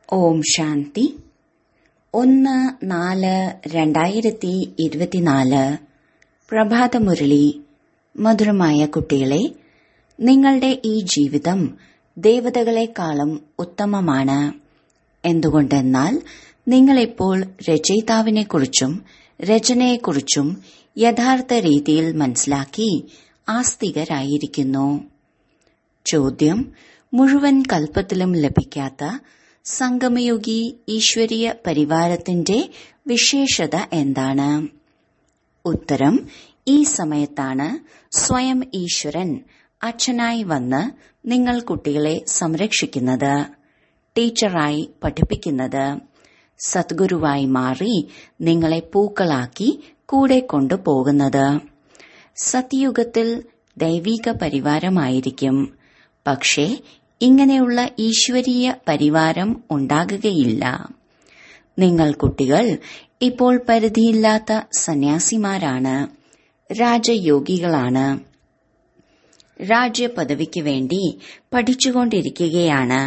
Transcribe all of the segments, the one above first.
ഓം ശാന്തി ഒന്ന് നാല് രണ്ടായിരത്തി ഇരുപത്തിനാല് പ്രഭാതമുരളി മധുരമായ കുട്ടികളെ നിങ്ങളുടെ ഈ ജീവിതം ദേവതകളെക്കാളും ഉത്തമമാണ് എന്തുകൊണ്ടെന്നാൽ നിങ്ങളിപ്പോൾ രചയിതാവിനെക്കുറിച്ചും രചനയെക്കുറിച്ചും യഥാർത്ഥ രീതിയിൽ മനസ്സിലാക്കി ആസ്തികരായിരിക്കുന്നു ചോദ്യം മുഴുവൻ കൽപ്പത്തിലും ലഭിക്കാത്ത സംഗമയുഗി ഈശ്വരീയ പരിവാരത്തിന്റെ വിശേഷത എന്താണ് ഉത്തരം ഈ സമയത്താണ് സ്വയം ഈശ്വരൻ അച്ഛനായി വന്ന് നിങ്ങൾ കുട്ടികളെ സംരക്ഷിക്കുന്നത് ടീച്ചറായി പഠിപ്പിക്കുന്നത് സദ്ഗുരുവായി മാറി നിങ്ങളെ പൂക്കളാക്കി കൂടെ കൊണ്ടുപോകുന്നത് സത്യയുഗത്തിൽ ദൈവിക പരിവാരമായിരിക്കും പക്ഷേ ഇങ്ങനെയുള്ള ഈശ്വരീയ പരിവാരം ഉണ്ടാകുകയില്ല നിങ്ങൾ കുട്ടികൾ ഇപ്പോൾ പരിധിയില്ലാത്ത സന്യാസിമാരാണ് രാജയോഗികളാണ് രാജ്യപദവിക്ക് വേണ്ടി പഠിച്ചുകൊണ്ടിരിക്കുകയാണ്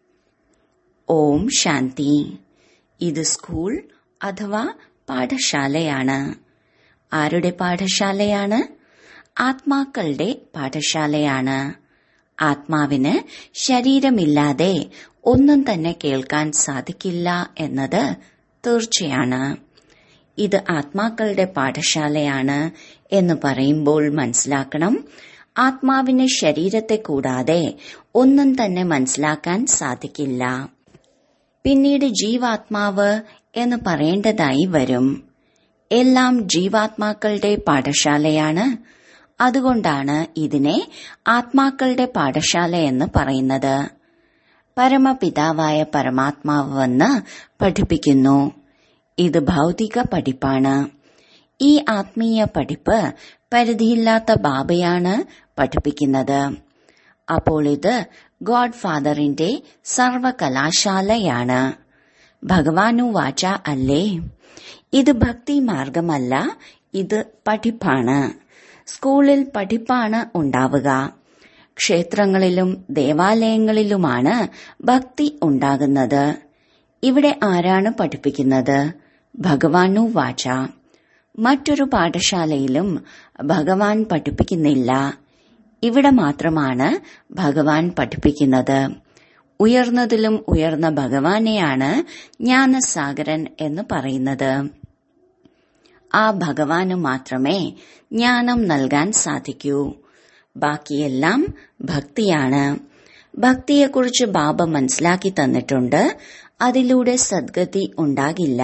ഓം ശാന്തി ഇത് സ്കൂൾ അഥവാ പാഠശാലയാണ് ആരുടെ പാഠശാലയാണ് ആത്മാക്കളുടെ പാഠശാലയാണ് ആത്മാവിന് ശരീരമില്ലാതെ ഒന്നും തന്നെ കേൾക്കാൻ സാധിക്കില്ല എന്നത് തീർച്ചയാണ് ഇത് ആത്മാക്കളുടെ പാഠശാലയാണ് എന്ന് പറയുമ്പോൾ മനസ്സിലാക്കണം ആത്മാവിന് ശരീരത്തെ കൂടാതെ ഒന്നും തന്നെ മനസ്സിലാക്കാൻ സാധിക്കില്ല പിന്നീട് ജീവാത്മാവ് എന്ന് പറയേണ്ടതായി വരും എല്ലാം ജീവാത്മാക്കളുടെ പാഠശാലയാണ് അതുകൊണ്ടാണ് ഇതിനെ ആത്മാക്കളുടെ പാഠശാല എന്ന് പറയുന്നത് പരമപിതാവായ പരമാത്മാവ് വന്ന് പഠിപ്പിക്കുന്നു ഇത് ഭൗതിക പഠിപ്പാണ് ഈ ആത്മീയ പഠിപ്പ് പരിധിയില്ലാത്ത ബാബയാണ് പഠിപ്പിക്കുന്നത് അപ്പോൾ ഇത് ഗോഡ് ഫാദറിന്റെ സർവകലാശാലയാണ് ഭഗവാനു വാച അല്ലേ ഇത് ഭക്തി മാർഗമല്ല ഇത് പഠിപ്പാണ് സ്കൂളിൽ പഠിപ്പാണ് ഉണ്ടാവുക ക്ഷേത്രങ്ങളിലും ദേവാലയങ്ങളിലുമാണ് ഭക്തി ഉണ്ടാകുന്നത് ഇവിടെ ആരാണ് പഠിപ്പിക്കുന്നത് ഭഗവാനു വാച മറ്റൊരു പാഠശാലയിലും ഭഗവാൻ പഠിപ്പിക്കുന്നില്ല ഇവിടെ മാത്രമാണ് ഭഗവാൻ പഠിപ്പിക്കുന്നത് ഉയർന്നതിലും ഉയർന്ന ഭഗവാനെയാണ് ജ്ഞാനസാഗരൻ എന്ന് പറയുന്നത് ആ ഭഗവാന് മാത്രമേ ജ്ഞാനം നൽകാൻ സാധിക്കൂ ബാക്കിയെല്ലാം ഭക്തിയാണ് ഭക്തിയെക്കുറിച്ച് ബാബ മനസ്സിലാക്കി തന്നിട്ടുണ്ട് അതിലൂടെ സദ്ഗതി ഉണ്ടാകില്ല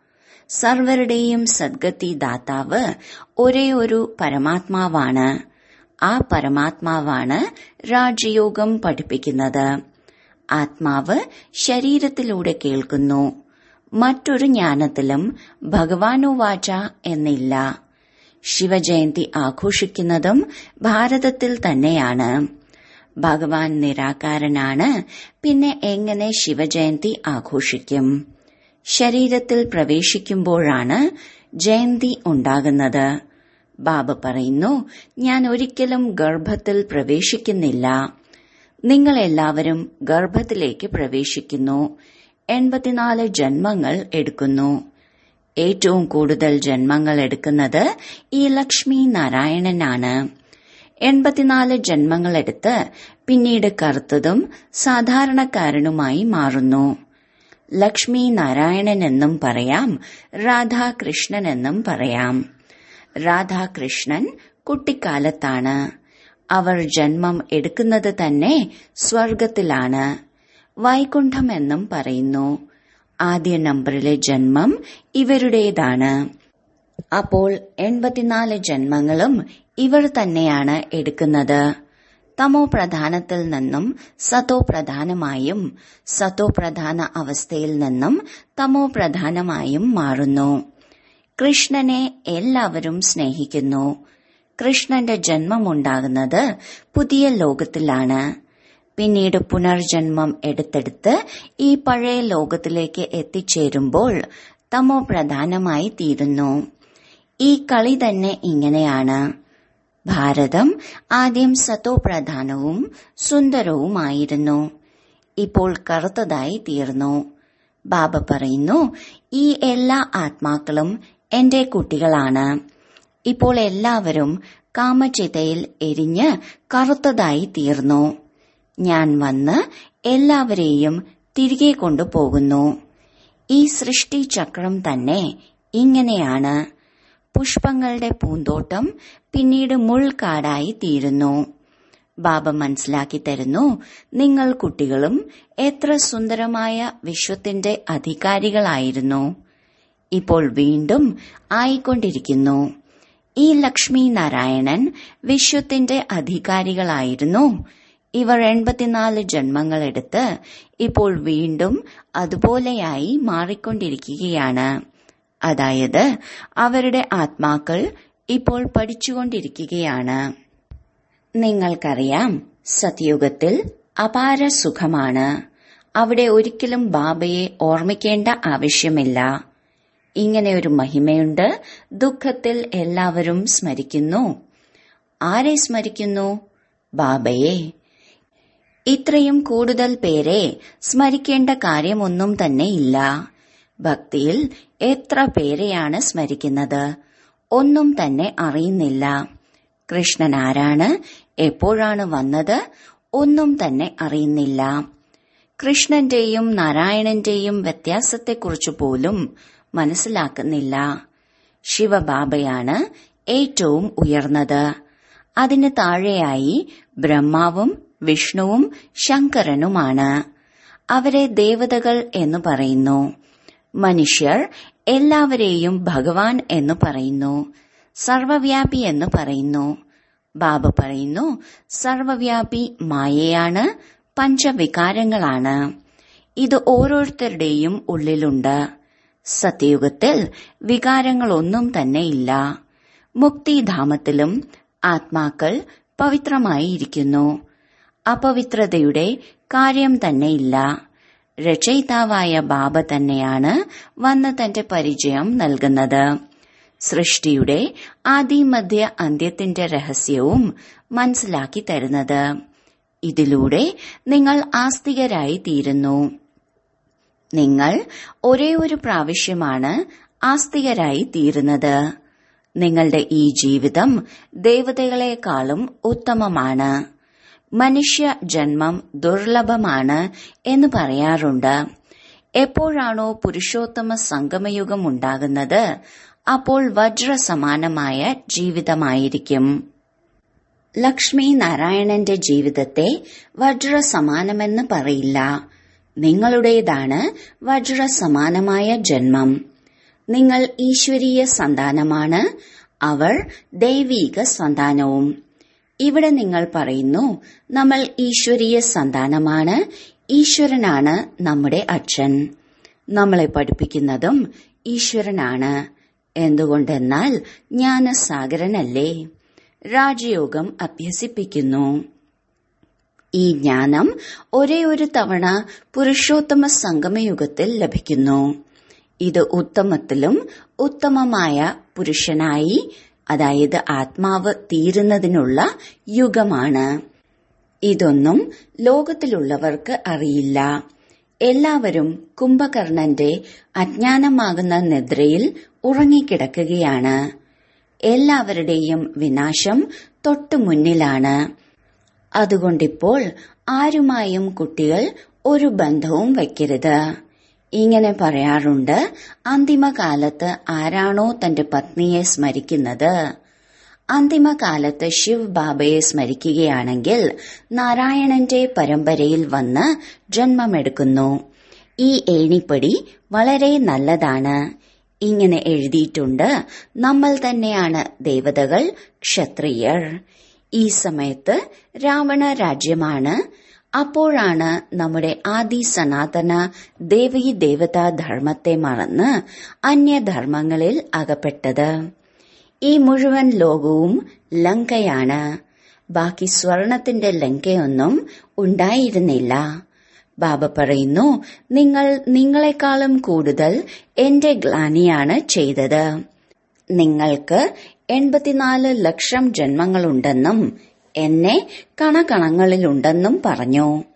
സർവരുടെയും സദ്ഗതി ദാതാവ് ഒരേ ഒരു പരമാത്മാവാണ് ആ പരമാത്മാവാണ് രാജയോഗം പഠിപ്പിക്കുന്നത് ആത്മാവ് ശരീരത്തിലൂടെ കേൾക്കുന്നു മറ്റൊരു ജ്ഞാനത്തിലും ഭഗവാനുവാച എന്നില്ല ശിവജയന്തി ആഘോഷിക്കുന്നതും ഭാരതത്തിൽ തന്നെയാണ് ഭഗവാൻ നിരാകാരനാണ് പിന്നെ എങ്ങനെ ശിവജയന്തി ആഘോഷിക്കും ശരീരത്തിൽ പ്രവേശിക്കുമ്പോഴാണ് ജയന്തി ഉണ്ടാകുന്നത് ബാബ പറയുന്നു ഞാൻ ഒരിക്കലും ഗർഭത്തിൽ പ്രവേശിക്കുന്നില്ല നിങ്ങൾ എല്ലാവരും ഗർഭത്തിലേക്ക് പ്രവേശിക്കുന്നു എൺപത്തിനാല് ജന്മങ്ങൾ എടുക്കുന്നു ഏറ്റവും കൂടുതൽ ജന്മങ്ങൾ എടുക്കുന്നത് ഈ ലക്ഷ്മി നാരായണനാണ് എൺപത്തിനാല് ജന്മങ്ങളെടുത്ത് പിന്നീട് കറുത്തതും സാധാരണക്കാരനുമായി മാറുന്നു ലക്ഷ്മി നാരായണൻ എന്നും പറയാം രാധാകൃഷ്ണൻ എന്നും പറയാം രാധാകൃഷ്ണൻ കുട്ടിക്കാലത്താണ് അവർ ജന്മം എടുക്കുന്നത് തന്നെ സ്വർഗത്തിലാണ് വൈകുണ്ഠം എന്നും പറയുന്നു ആദ്യ നമ്പറിലെ ജന്മം ഇവരുടേതാണ് അപ്പോൾ എൺപത്തിനാല് ജന്മങ്ങളും ഇവർ തന്നെയാണ് എടുക്കുന്നത് തമോ പ്രധാനത്തിൽ നിന്നും സതോ പ്രധാനമായും സതോ പ്രധാന അവസ്ഥയിൽ നിന്നും തമോ പ്രധാനമായും മാറുന്നു കൃഷ്ണനെ എല്ലാവരും സ്നേഹിക്കുന്നു കൃഷ്ണന്റെ ജന്മമുണ്ടാകുന്നത് പുതിയ ലോകത്തിലാണ് പിന്നീട് പുനർജന്മം എടുത്തെടുത്ത് ഈ പഴയ ലോകത്തിലേക്ക് എത്തിച്ചേരുമ്പോൾ തമോ പ്രധാനമായി തീരുന്നു ഈ കളി തന്നെ ഇങ്ങനെയാണ് ഭാരതം ആദ്യം സത്തോ പ്രധാനവും സുന്ദരവുമായിരുന്നു ഇപ്പോൾ കറുത്തതായി തീർന്നു ബാബ പറയുന്നു ഈ എല്ലാ ആത്മാക്കളും എന്റെ കുട്ടികളാണ് ഇപ്പോൾ എല്ലാവരും കാമചിതയിൽ എരിഞ്ഞ് കറുത്തതായി തീർന്നു ഞാൻ വന്ന് എല്ലാവരെയും തിരികെ കൊണ്ടുപോകുന്നു ഈ സൃഷ്ടി ചക്രം തന്നെ ഇങ്ങനെയാണ് പുഷ്പങ്ങളുടെ പൂന്തോട്ടം പിന്നീട് മുൾക്കാടായി തീരുന്നു ബാബ മനസ്സിലാക്കി തരുന്നു നിങ്ങൾ കുട്ടികളും എത്ര സുന്ദരമായ വിശ്വത്തിന്റെ അധികാരികളായിരുന്നു ഇപ്പോൾ വീണ്ടും ആയിക്കൊണ്ടിരിക്കുന്നു ഈ ലക്ഷ്മി നാരായണൻ വിശ്വത്തിന്റെ അധികാരികളായിരുന്നു ഇവർ എൺപത്തിനാല് ജന്മങ്ങളെടുത്ത് ഇപ്പോൾ വീണ്ടും അതുപോലെയായി മാറിക്കൊണ്ടിരിക്കുകയാണ് അതായത് അവരുടെ ആത്മാക്കൾ ഇപ്പോൾ പഠിച്ചുകൊണ്ടിരിക്കുകയാണ് നിങ്ങൾക്കറിയാം സത്യുഗത്തിൽ അപാര സുഖമാണ് അവിടെ ഒരിക്കലും ബാബയെ ഓർമ്മിക്കേണ്ട ആവശ്യമില്ല ഇങ്ങനെ ഒരു മഹിമയുണ്ട് ദുഃഖത്തിൽ എല്ലാവരും സ്മരിക്കുന്നു ആരെ സ്മരിക്കുന്നു ബാബയെ ഇത്രയും കൂടുതൽ പേരെ സ്മരിക്കേണ്ട കാര്യമൊന്നും തന്നെ ഇല്ല ഭക്തിയിൽ എത്ര പേരെയാണ് സ്മരിക്കുന്നത് ഒന്നും തന്നെ അറിയുന്നില്ല കൃഷ്ണൻ ആരാണ് എപ്പോഴാണ് വന്നത് ഒന്നും തന്നെ അറിയുന്നില്ല കൃഷ്ണന്റെയും നാരായണന്റെയും വ്യത്യാസത്തെക്കുറിച്ച് പോലും മനസ്സിലാക്കുന്നില്ല ശിവബാബയാണ് ഏറ്റവും ഉയർന്നത് അതിന് താഴെയായി ബ്രഹ്മാവും വിഷ്ണുവും ശങ്കരനുമാണ് അവരെ ദേവതകൾ എന്ന് പറയുന്നു മനുഷ്യർ എല്ലാവരെയും ഭഗവാൻ എന്ന് പറയുന്നു സർവവ്യാപി എന്ന് പറയുന്നു ബാബ പറയുന്നു സർവവ്യാപി മായയാണ് പഞ്ചവികാരങ്ങളാണ് ഇത് ഓരോരുത്തരുടെയും ഉള്ളിലുണ്ട് സത്യയുഗത്തിൽ വികാരങ്ങളൊന്നും തന്നെ ഇല്ല മുക്തിധാമത്തിലും ആത്മാക്കൾ പവിത്രമായി ഇരിക്കുന്നു അപവിത്രതയുടെ കാര്യം തന്നെയില്ല രചയിതാവായ ബാബ തന്നെയാണ് വന്ന് തന്റെ പരിചയം നൽകുന്നത് സൃഷ്ടിയുടെ ആദിമധ്യ അന്ത്യത്തിന്റെ രഹസ്യവും മനസ്സിലാക്കി തരുന്നത് ഇതിലൂടെ നിങ്ങൾ ആസ്തികരായി തീരുന്നു നിങ്ങൾ ഒരേ ഒരു പ്രാവശ്യമാണ് ആസ്തികരായി തീരുന്നത് നിങ്ങളുടെ ഈ ജീവിതം ദേവതകളെക്കാളും ഉത്തമമാണ് മനുഷ്യ ജന്മം ദുർലഭമാണ് എന്ന് പറയാറുണ്ട് എപ്പോഴാണോ പുരുഷോത്തമ സംഗമയുഗം ഉണ്ടാകുന്നത് അപ്പോൾ വജ്രസമാനമായ ജീവിതമായിരിക്കും ലക്ഷ്മി നാരായണന്റെ ജീവിതത്തെ വജ്രസമാനമെന്ന് പറയില്ല നിങ്ങളുടേതാണ് വജ്രസമാനമായ ജന്മം നിങ്ങൾ ഈശ്വരീയ സന്താനമാണ് അവർ ദൈവീക സന്താനവും ഇവിടെ നിങ്ങൾ പറയുന്നു നമ്മൾ ഈശ്വരീയ സന്താനമാണ് ഈശ്വരനാണ് നമ്മുടെ അച്ഛൻ നമ്മളെ പഠിപ്പിക്കുന്നതും ഈശ്വരനാണ് എന്തുകൊണ്ടെന്നാൽ ജ്ഞാനസാഗരനല്ലേ രാജയോഗം അഭ്യസിപ്പിക്കുന്നു ഈ ജ്ഞാനം ഒരേ ഒരു തവണ പുരുഷോത്തമ സംഗമയുഗത്തിൽ ലഭിക്കുന്നു ഇത് ഉത്തമത്തിലും ഉത്തമമായ പുരുഷനായി അതായത് ആത്മാവ് തീരുന്നതിനുള്ള യുഗമാണ് ഇതൊന്നും ലോകത്തിലുള്ളവർക്ക് അറിയില്ല എല്ലാവരും കുംഭകർണന്റെ അജ്ഞാനമാകുന്ന നിദ്രയിൽ ഉറങ്ങിക്കിടക്കുകയാണ് എല്ലാവരുടെയും വിനാശം തൊട്ടു മുന്നിലാണ് അതുകൊണ്ടിപ്പോൾ ആരുമായും കുട്ടികൾ ഒരു ബന്ധവും വയ്ക്കരുത് ഇങ്ങനെ പറയാറുണ്ട് അന്തിമകാലത്ത് ആരാണോ തന്റെ പത്നിയെ സ്മരിക്കുന്നത് അന്തിമകാലത്ത് ശിവ് ബാബയെ സ്മരിക്കുകയാണെങ്കിൽ നാരായണന്റെ പരമ്പരയിൽ വന്ന് ജന്മമെടുക്കുന്നു ഈ ഏണിപ്പടി വളരെ നല്ലതാണ് ഇങ്ങനെ എഴുതിയിട്ടുണ്ട് നമ്മൾ തന്നെയാണ് ദേവതകൾ ക്ഷത്രിയർ ഈ സമയത്ത് രാവണ രാജ്യമാണ് അപ്പോഴാണ് നമ്മുടെ ആദി സനാതന ദേവീ ദേവതാ ധർമ്മത്തെ മറന്ന് അന്യധർമ്മങ്ങളിൽ അകപ്പെട്ടത് ഈ മുഴുവൻ ലോകവും ലങ്കയാണ് ബാക്കി സ്വർണത്തിന്റെ ലങ്കയൊന്നും ഉണ്ടായിരുന്നില്ല ബാബ പറയുന്നു നിങ്ങൾ നിങ്ങളെക്കാളും കൂടുതൽ എന്റെ ഗ്ലാനിയാണ് ചെയ്തത് നിങ്ങൾക്ക് എൺപത്തിനാല് ലക്ഷം ജന്മങ്ങളുണ്ടെന്നും എന്നെ കണകണങ്ങളിലുണ്ടെന്നും പറഞ്ഞു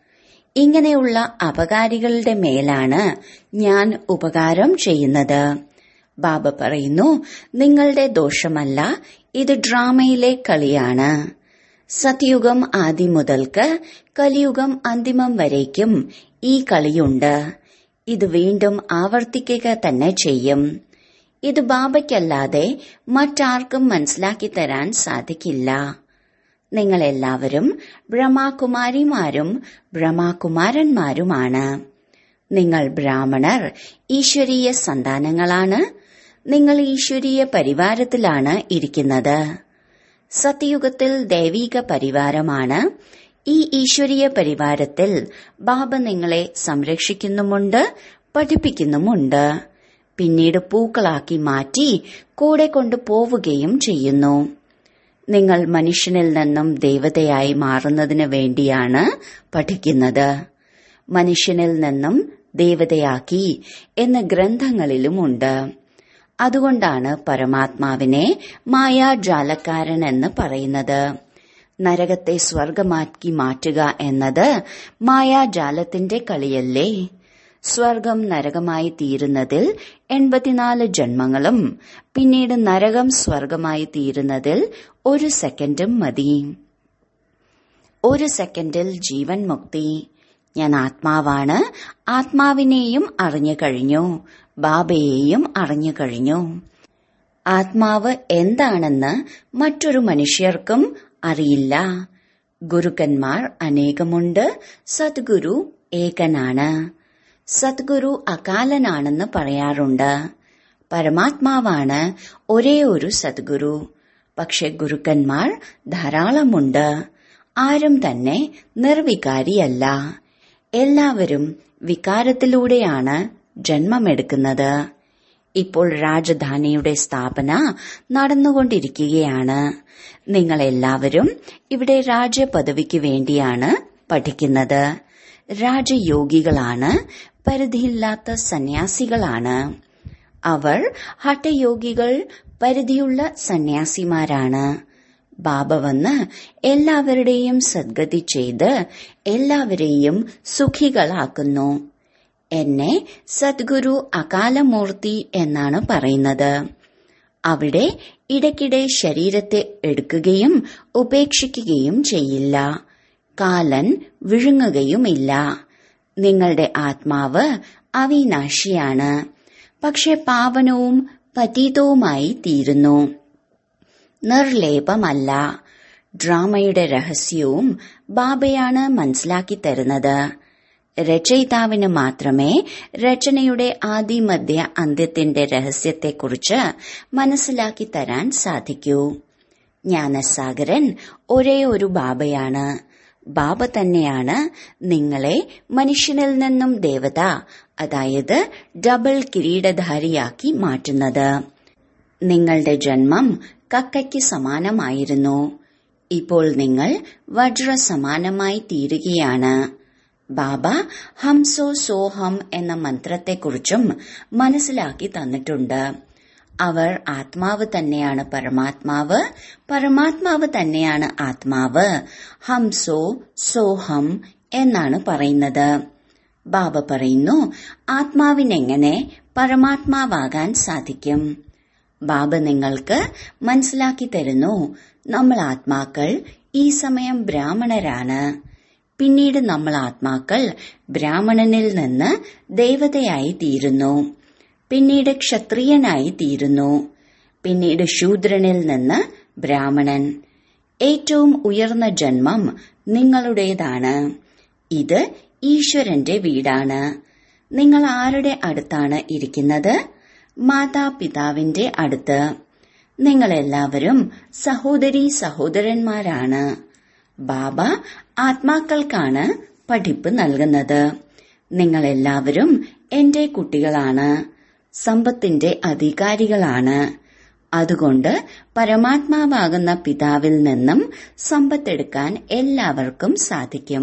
ഇങ്ങനെയുള്ള അപകാരികളുടെ മേലാണ് ഞാൻ ഉപകാരം ചെയ്യുന്നത് ബാബ പറയുന്നു നിങ്ങളുടെ ദോഷമല്ല ഇത് ഡ്രാമയിലെ കളിയാണ് സത്യുഗം ആദ്യം മുതൽക്ക് കലിയുഗം അന്തിമം വരേക്കും ഈ കളിയുണ്ട് ഇത് വീണ്ടും ആവർത്തിക്കുക തന്നെ ചെയ്യും ഇത് ബാബയ്ക്കല്ലാതെ മറ്റാർക്കും മനസ്സിലാക്കി തരാൻ സാധിക്കില്ല നിങ്ങളെല്ലാവരും ബ്രഹ്മാകുമാരിമാരും ബ്രഹ്മാകുമാരന്മാരുമാണ് നിങ്ങൾ ബ്രാഹ്മണർ ഈശ്വരീയ സന്താനങ്ങളാണ് നിങ്ങൾ ഈശ്വരീയ പരിവാരത്തിലാണ് ഇരിക്കുന്നത് സത്യയുഗത്തിൽ ദൈവിക പരിവാരമാണ് ഈ ഈശ്വരീയ പരിവാരത്തിൽ ബാബ നിങ്ങളെ സംരക്ഷിക്കുന്നുമുണ്ട് പഠിപ്പിക്കുന്നുമുണ്ട് പിന്നീട് പൂക്കളാക്കി മാറ്റി കൂടെ കൊണ്ടു പോവുകയും ചെയ്യുന്നു നിങ്ങൾ മനുഷ്യനിൽ നിന്നും ദേവതയായി മാറുന്നതിന് വേണ്ടിയാണ് പഠിക്കുന്നത് മനുഷ്യനിൽ നിന്നും ദേവതയാക്കി എന്ന് ഗ്രന്ഥങ്ങളിലുമുണ്ട് അതുകൊണ്ടാണ് പരമാത്മാവിനെ മായാജാലക്കാരൻ എന്ന് പറയുന്നത് നരകത്തെ സ്വർഗമാക്കി മാറ്റുക എന്നത് മായാജാലത്തിന്റെ കളിയല്ലേ സ്വർഗം നരകമായി തീരുന്നതിൽ എൺപത്തിനാല് ജന്മങ്ങളും പിന്നീട് നരകം സ്വർഗമായി തീരുന്നതിൽ ഒരു സെക്കൻഡും മതി ഒരു സെക്കൻഡിൽ ജീവൻ മുക്തി ഞാൻ ആത്മാവാണ് ആത്മാവിനെയും അറിഞ്ഞു കഴിഞ്ഞു ബാബയെയും അറിഞ്ഞു കഴിഞ്ഞു ആത്മാവ് എന്താണെന്ന് മറ്റൊരു മനുഷ്യർക്കും അറിയില്ല ഗുരുക്കന്മാർ അനേകമുണ്ട് സദ്ഗുരു ഏകനാണ് സദ്ഗുരു അകാലനാണെന്ന് പറയാറുണ്ട് പരമാത്മാവാണ് ഒരേ ഒരു സദ്ഗുരു പക്ഷെ ഗുരുക്കന്മാർ ധാരാളമുണ്ട് ആരും തന്നെ നിർവികാരിയല്ല എല്ലാവരും വികാരത്തിലൂടെയാണ് ജന്മമെടുക്കുന്നത് ഇപ്പോൾ രാജധാനിയുടെ സ്ഥാപന നടന്നുകൊണ്ടിരിക്കുകയാണ് നിങ്ങളെല്ലാവരും ഇവിടെ രാജപദവിക്ക് വേണ്ടിയാണ് പഠിക്കുന്നത് രാജയോഗികളാണ് പരിധിയില്ലാത്ത സന്യാസികളാണ് അവർ ഹഠയോഗികൾ പരിധിയുള്ള സന്യാസിമാരാണ് ബാബ വന്ന് എല്ലാവരുടെയും സദ്ഗതി ചെയ്ത് എല്ലാവരെയും സുഖികളാക്കുന്നു എന്നെ സദ്ഗുരു അകാലമൂർത്തി എന്നാണ് പറയുന്നത് അവിടെ ഇടയ്ക്കിടെ ശരീരത്തെ എടുക്കുകയും ഉപേക്ഷിക്കുകയും ചെയ്യില്ല കാലൻ വിഴുങ്ങുകയുമില്ല നിങ്ങളുടെ ആത്മാവ് അവിനാശിയാണ് പക്ഷെ പാവനവും പതീതവുമായി തീരുന്നു നിർലേപമല്ല ഡ്രാമയുടെ രഹസ്യവും ബാബയാണ് മനസ്സിലാക്കി തരുന്നത് രചയിതാവിന് മാത്രമേ രചനയുടെ ആദിമധ്യ അന്ത്യത്തിന്റെ രഹസ്യത്തെക്കുറിച്ച് മനസ്സിലാക്കി തരാൻ സാധിക്കൂ ജ്ഞാനസാഗരൻ ഒരേ ഒരു ബാബയാണ് ബാബ തന്നെയാണ് നിങ്ങളെ മനുഷ്യനിൽ നിന്നും ദേവത അതായത് ഡബിൾ കിരീടധാരിയാക്കി മാറ്റുന്നത് നിങ്ങളുടെ ജന്മം കക്കയ്ക്ക് സമാനമായിരുന്നു ഇപ്പോൾ നിങ്ങൾ വജ്ര സമാനമായി തീരുകയാണ് ബാബ ഹംസോ സോഹം എന്ന മന്ത്രത്തെക്കുറിച്ചും മനസ്സിലാക്കി തന്നിട്ടുണ്ട് അവർ ആത്മാവ് തന്നെയാണ് പരമാത്മാവ് പരമാത്മാവ് തന്നെയാണ് ആത്മാവ് ഹംസോ സോഹം എന്നാണ് പറയുന്നത് ബാബ പറയുന്നു ആത്മാവിനെങ്ങനെ പരമാത്മാവാകാൻ സാധിക്കും ബാബ നിങ്ങൾക്ക് മനസ്സിലാക്കി തരുന്നു നമ്മൾ ആത്മാക്കൾ ഈ സമയം ബ്രാഹ്മണരാണ് പിന്നീട് നമ്മൾ ആത്മാക്കൾ ബ്രാഹ്മണനിൽ നിന്ന് ദേവതയായി തീരുന്നു പിന്നീട് ക്ഷത്രിയനായി തീരുന്നു പിന്നീട് ശൂദ്രനിൽ നിന്ന് ബ്രാഹ്മണൻ ഏറ്റവും ഉയർന്ന ജന്മം നിങ്ങളുടേതാണ് ഇത് ഈശ്വരന്റെ വീടാണ് നിങ്ങൾ ആരുടെ അടുത്താണ് ഇരിക്കുന്നത് മാതാപിതാവിന്റെ അടുത്ത് നിങ്ങളെല്ലാവരും സഹോദരി സഹോദരന്മാരാണ് ബാബ ആത്മാക്കൾക്കാണ് പഠിപ്പ് നൽകുന്നത് നിങ്ങളെല്ലാവരും എന്റെ കുട്ടികളാണ് സമ്പത്തിന്റെ അധികാരികളാണ് അതുകൊണ്ട് പരമാത്മാവാകുന്ന പിതാവിൽ നിന്നും സമ്പത്തെടുക്കാൻ എല്ലാവർക്കും സാധിക്കും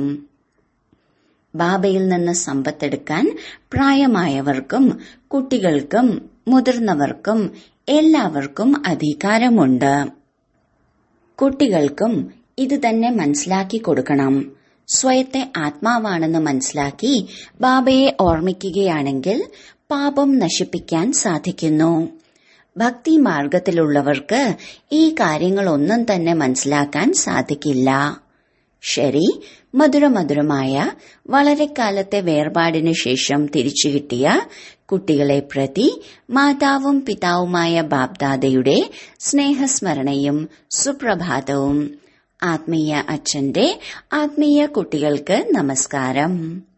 ബാബയിൽ നിന്ന് സമ്പത്തെടുക്കാൻ പ്രായമായവർക്കും കുട്ടികൾക്കും മുതിർന്നവർക്കും എല്ലാവർക്കും അധികാരമുണ്ട് കുട്ടികൾക്കും ഇത് തന്നെ മനസ്സിലാക്കി കൊടുക്കണം സ്വയത്തെ ആത്മാവാണെന്ന് മനസ്സിലാക്കി ബാബയെ ഓർമ്മിക്കുകയാണെങ്കിൽ പാപം നശിപ്പിക്കാൻ സാധിക്കുന്നു ഭക്തി മാർഗത്തിലുള്ളവർക്ക് ഈ കാര്യങ്ങളൊന്നും തന്നെ മനസ്സിലാക്കാൻ സാധിക്കില്ല ശരി മധുരമധുരമായ വളരെ കാലത്തെ വേർപാടിനു ശേഷം തിരിച്ചു കിട്ടിയ കുട്ടികളെ പ്രതി മാതാവും പിതാവുമായ ബാബ്ദാദയുടെ സ്നേഹസ്മരണയും സുപ്രഭാതവും ആത്മീയ അച്ഛന്റെ ആത്മീയ കുട്ടികൾക്ക് നമസ്കാരം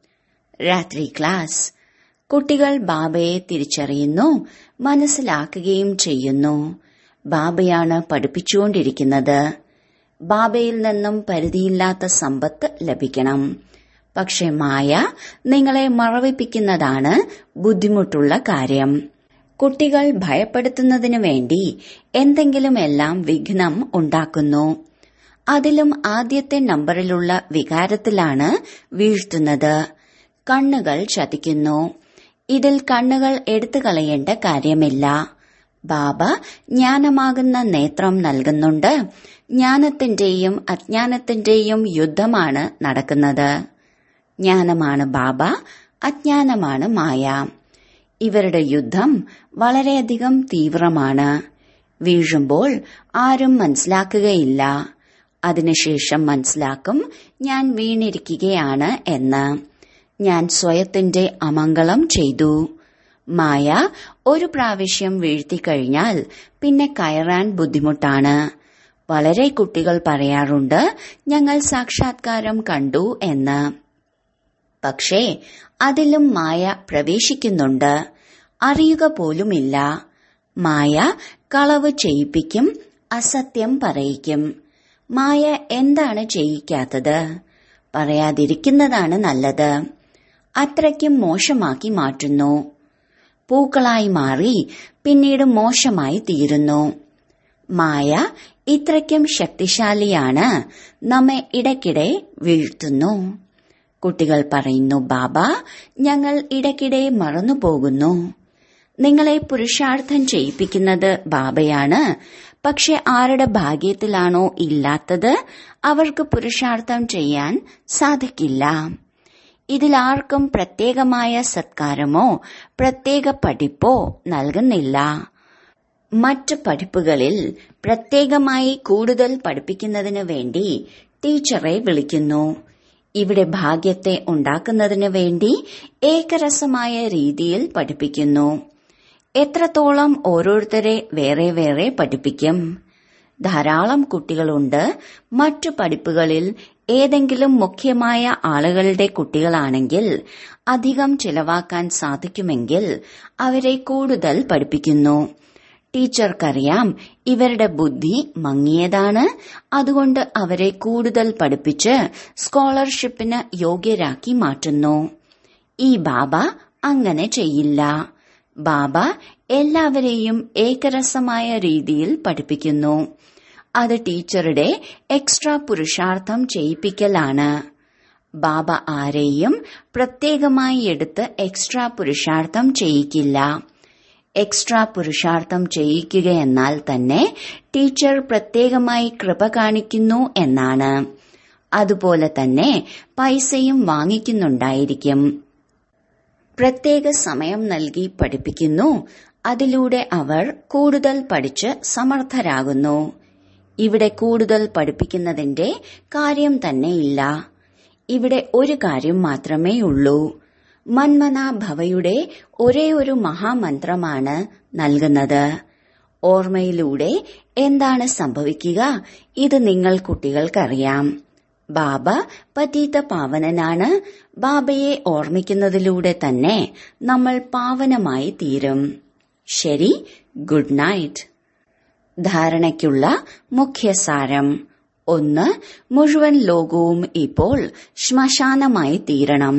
രാത്രി ക്ലാസ് കുട്ടികൾ ബാബയെ തിരിച്ചറിയുന്നു മനസ്സിലാക്കുകയും ചെയ്യുന്നു ബാബയാണ് പഠിപ്പിച്ചുകൊണ്ടിരിക്കുന്നത് ബാബയിൽ നിന്നും പരിധിയില്ലാത്ത സമ്പത്ത് ലഭിക്കണം പക്ഷെ മായ നിങ്ങളെ മറവിപ്പിക്കുന്നതാണ് ബുദ്ധിമുട്ടുള്ള കാര്യം കുട്ടികൾ ഭയപ്പെടുത്തുന്നതിനു വേണ്ടി എന്തെങ്കിലുമെല്ലാം വിഘ്നം ഉണ്ടാക്കുന്നു അതിലും ആദ്യത്തെ നമ്പറിലുള്ള വികാരത്തിലാണ് വീഴ്ത്തുന്നത് കണ്ണുകൾ ചതിക്കുന്നു ഇതിൽ കണ്ണുകൾ എടുത്തു കളയേണ്ട കാര്യമില്ല ബാബ ജ്ഞാനമാകുന്ന നേത്രം നൽകുന്നുണ്ട് ജ്ഞാനത്തിന്റെയും അജ്ഞാനത്തിന്റെയും യുദ്ധമാണ് നടക്കുന്നത് ജ്ഞാനമാണ് ബാബ അജ്ഞാനമാണ് മായ ഇവരുടെ യുദ്ധം വളരെയധികം തീവ്രമാണ് വീഴുമ്പോൾ ആരും മനസ്സിലാക്കുകയില്ല അതിനുശേഷം മനസ്സിലാക്കും ഞാൻ വീണിരിക്കുകയാണ് എന്ന് ഞാൻ സ്വയത്തിന്റെ അമംഗളം ചെയ്തു മായ ഒരു പ്രാവശ്യം വീഴ്ത്തിക്കഴിഞ്ഞാൽ പിന്നെ കയറാൻ ബുദ്ധിമുട്ടാണ് വളരെ കുട്ടികൾ പറയാറുണ്ട് ഞങ്ങൾ സാക്ഷാത്കാരം കണ്ടു എന്ന് പക്ഷേ അതിലും മായ പ്രവേശിക്കുന്നുണ്ട് അറിയുക പോലുമില്ല മായ കളവ് ചെയ്യിപ്പിക്കും അസത്യം പറയിക്കും മായ എന്താണ് ചെയ്യിക്കാത്തത് പറയാതിരിക്കുന്നതാണ് നല്ലത് അത്രയ്ക്കും മോശമാക്കി മാറ്റുന്നു പൂക്കളായി മാറി പിന്നീട് മോശമായി തീരുന്നു മായ ഇത്രയ്ക്കും ശക്തിശാലിയാണ് നമ്മെ ഇടയ്ക്കിടെ വീഴ്ത്തുന്നു കുട്ടികൾ പറയുന്നു ബാബ ഞങ്ങൾ ഇടയ്ക്കിടെ മറന്നുപോകുന്നു നിങ്ങളെ പുരുഷാർത്ഥം ചെയ്യിപ്പിക്കുന്നത് ബാബയാണ് പക്ഷെ ആരുടെ ഭാഗ്യത്തിലാണോ ഇല്ലാത്തത് അവർക്ക് പുരുഷാർത്ഥം ചെയ്യാൻ സാധിക്കില്ല ഇതിലാർക്കും പ്രത്യേകമായ സത്കാരമോ പ്രത്യേക പഠിപ്പോ നൽകുന്നില്ല മറ്റ് പഠിപ്പുകളിൽ പ്രത്യേകമായി കൂടുതൽ പഠിപ്പിക്കുന്നതിന് വേണ്ടി ടീച്ചറെ വിളിക്കുന്നു ഇവിടെ ഭാഗ്യത്തെ ഉണ്ടാക്കുന്നതിന് വേണ്ടി ഏകരസമായ രീതിയിൽ പഠിപ്പിക്കുന്നു എത്രത്തോളം ഓരോരുത്തരെ വേറെ വേറെ പഠിപ്പിക്കും ധാരാളം കുട്ടികളുണ്ട് മറ്റു പഠിപ്പുകളിൽ ഏതെങ്കിലും മുഖ്യമായ ആളുകളുടെ കുട്ടികളാണെങ്കിൽ അധികം ചിലവാക്കാൻ സാധിക്കുമെങ്കിൽ അവരെ കൂടുതൽ പഠിപ്പിക്കുന്നു ടീച്ചർക്കറിയാം ഇവരുടെ ബുദ്ധി മങ്ങിയതാണ് അതുകൊണ്ട് അവരെ കൂടുതൽ പഠിപ്പിച്ച് സ്കോളർഷിപ്പിന് യോഗ്യരാക്കി മാറ്റുന്നു ഈ ബാബ അങ്ങനെ ചെയ്യില്ല ബാബ എല്ലാവരെയും ഏകരസമായ രീതിയിൽ പഠിപ്പിക്കുന്നു അത് ടീച്ചറുടെ എക്സ്ട്രാ പുരുഷാർത്ഥം ചെയ്യിപ്പിക്കലാണ് ബാബ ആരെയും പ്രത്യേകമായി എടുത്ത് എക്സ്ട്രാ പുരുഷാർത്ഥം ചെയ്യിക്കില്ല എക്സ്ട്രാ പുരുഷാർത്ഥം ചെയ്യിക്കുകയെന്നാൽ തന്നെ ടീച്ചർ പ്രത്യേകമായി കൃപ കാണിക്കുന്നു എന്നാണ് അതുപോലെ തന്നെ പൈസയും വാങ്ങിക്കുന്നുണ്ടായിരിക്കും പ്രത്യേക സമയം നൽകി പഠിപ്പിക്കുന്നു അതിലൂടെ അവർ കൂടുതൽ പഠിച്ച് സമർത്ഥരാകുന്നു ഇവിടെ കൂടുതൽ പഠിപ്പിക്കുന്നതിന്റെ കാര്യം തന്നെയില്ല ഇവിടെ ഒരു കാര്യം മാത്രമേ ഉള്ളൂ മന്മന ഭവയുടെ ഒരേ ഒരു മഹാമന്ത്രമാണ് നൽകുന്നത് ഓർമ്മയിലൂടെ എന്താണ് സംഭവിക്കുക ഇത് നിങ്ങൾ കുട്ടികൾക്കറിയാം ബാബ പതീത പാവനനാണ് ബാബയെ ഓർമ്മിക്കുന്നതിലൂടെ തന്നെ നമ്മൾ പാവനമായി തീരും ശരി ഗുഡ് നൈറ്റ് ധാരണയ്ക്കുള്ള മുഖ്യസാരം ഒന്ന് മുഴുവൻ ലോകവും ഇപ്പോൾ ശ്മശാനമായി തീരണം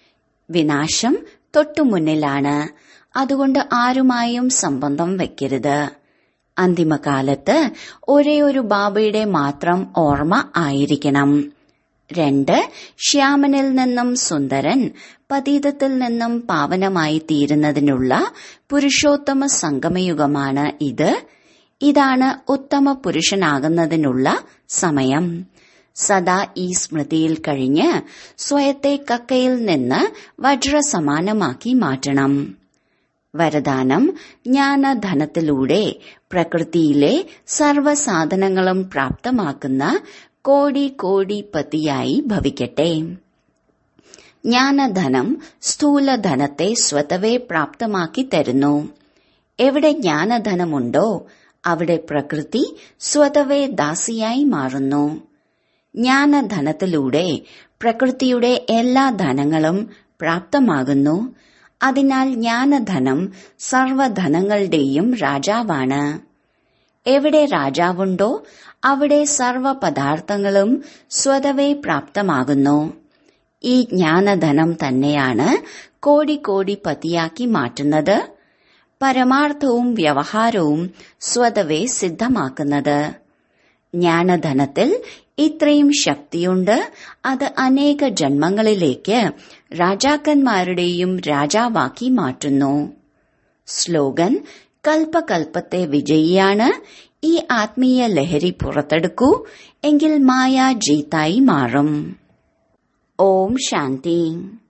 വിനാശം തൊട്ടുമുന്നിലാണ് അതുകൊണ്ട് ആരുമായും സംബന്ധം വെക്കരുത് അന്തിമകാലത്ത് ഒരേ ഒരു ബാബയുടെ മാത്രം ഓർമ്മ ആയിരിക്കണം രണ്ട് ശ്യാമനിൽ നിന്നും സുന്ദരൻ പതീതത്തിൽ നിന്നും പാവനമായി തീരുന്നതിനുള്ള പുരുഷോത്തമ സംഗമയുഗമാണ് ഇത് ഇതാണ് ഉത്തമ പുരുഷനാകുന്നതിനുള്ള സമയം സദാ ഈ സ്മൃതിയിൽ കഴിഞ്ഞ് സ്വയത്തെ കക്കയിൽ നിന്ന് വജ്രസമാനമാക്കി മാറ്റണം വരദാനം ജ്ഞാനധനത്തിലൂടെ പ്രകൃതിയിലെ സർവസാധനങ്ങളും പ്രാപ്തമാക്കുന്ന കോടി കോടി പതിയായി ഭവിക്കട്ടെ ജ്ഞാനധനം സ്ഥൂലധനത്തെ സ്വതവേ പ്രാപ്തമാക്കി തരുന്നു എവിടെ ജ്ഞാനധനമുണ്ടോ അവിടെ പ്രകൃതി സ്വതവേ ദാസിയായി മാറുന്നു ജ്ഞാനധനത്തിലൂടെ പ്രകൃതിയുടെ എല്ലാ ധനങ്ങളും പ്രാപ്തമാകുന്നു അതിനാൽ ജ്ഞാനധനം സർവധനങ്ങളുടെയും രാജാവാണ് എവിടെ രാജാവുണ്ടോ അവിടെ സർവ പദാർത്ഥങ്ങളും സ്വതവേ പ്രാപ്തമാകുന്നു ഈ ജ്ഞാനധനം തന്നെയാണ് കോടി കോടി പതിയാക്കി മാറ്റുന്നത് പരമാർത്ഥവും വ്യവഹാരവും സ്വതവേ സിദ്ധമാക്കുന്നത് ജ്ഞാനധനത്തിൽ ഇത്രയും ശക്തിയുണ്ട് അത് അനേക ജന്മങ്ങളിലേക്ക് രാജാക്കന്മാരുടെയും രാജാവാക്കി മാറ്റുന്നു സ്ലോഗൻ കൽപ്പകൽപ്പത്തെ വിജയിയാണ് ഈ ആത്മീയ ലഹരി പുറത്തെടുക്കൂ എങ്കിൽ മായ ജീത്തായി മാറും ഓം ശാന്തി